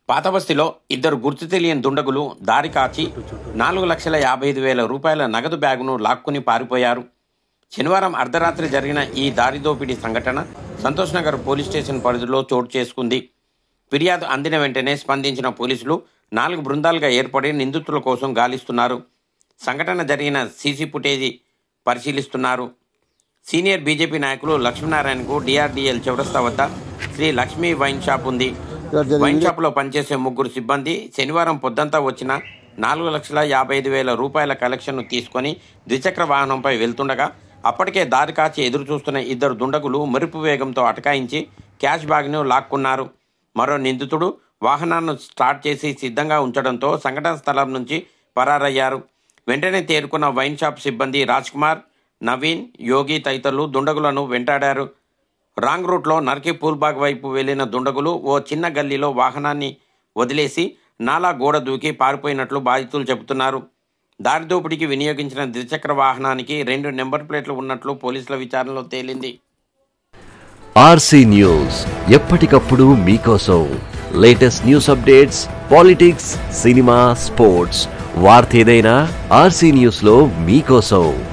పాతబస్తీలో ఇద్దరు గుర్తు తెలియని దుండగులు దారి కాచి నాలుగు లక్షల యాభై ఐదు వేల రూపాయల నగదు బ్యాగును లాక్కుని పారిపోయారు శనివారం అర్ధరాత్రి జరిగిన ఈ దారి దోపిడీ సంఘటన సంతోష్ నగర్ పోలీస్ స్టేషన్ పరిధిలో చోటు చేసుకుంది ఫిర్యాదు అందిన వెంటనే స్పందించిన పోలీసులు నాలుగు బృందాలుగా ఏర్పడి నిందితుల కోసం గాలిస్తున్నారు సంఘటన జరిగిన సీసీ ఫుటేజీ పరిశీలిస్తున్నారు సీనియర్ బీజేపీ నాయకులు లక్ష్మీనారాయణకు డిఆర్డీఎల్ చౌరస్తా వద్ద శ్రీ లక్ష్మీ వైన్ షాప్ ఉంది వైన్ షాప్లో పనిచేసే ముగ్గురు సిబ్బంది శనివారం పొద్దంతా వచ్చిన నాలుగు లక్షల యాభై ఐదు వేల రూపాయల కలెక్షన్ను తీసుకొని ద్విచక్ర వాహనంపై వెళ్తుండగా అప్పటికే దారి కాచి ఎదురు చూస్తున్న ఇద్దరు దుండగులు మెరుపు వేగంతో అటకాయించి క్యాష్ బ్యాగ్ను లాక్కున్నారు మరో నిందితుడు వాహనాన్ని స్టార్ట్ చేసి సిద్ధంగా ఉంచడంతో సంఘటన స్థలం నుంచి పరారయ్యారు వెంటనే తేరుకున్న వైన్ షాప్ సిబ్బంది రాజ్ కుమార్ నవీన్ యోగి తదితరులు దుండగులను వెంటాడారు రాంగ్ రూట్లో నర్కి పూల్బాగ్ వైపు వెళ్లిన దుండగులు ఓ చిన్న గల్లీలో వాహనాన్ని వదిలేసి నాలా గోడ దూకి పారిపోయినట్లు బాధితులు చెబుతున్నారు దారి దోపిడీకి వినియోగించిన ద్విచక్ర వాహనానికి రెండు నెంబర్ ప్లేట్లు ఉన్నట్లు పోలీసుల విచారణలో తేలింది ఆర్సీ న్యూస్ ఎప్పటికప్పుడు మీకోసం latest news updates politics cinema sports వార్త ఏదైనా ఆర్సీ న్యూస్ లో మీకోసం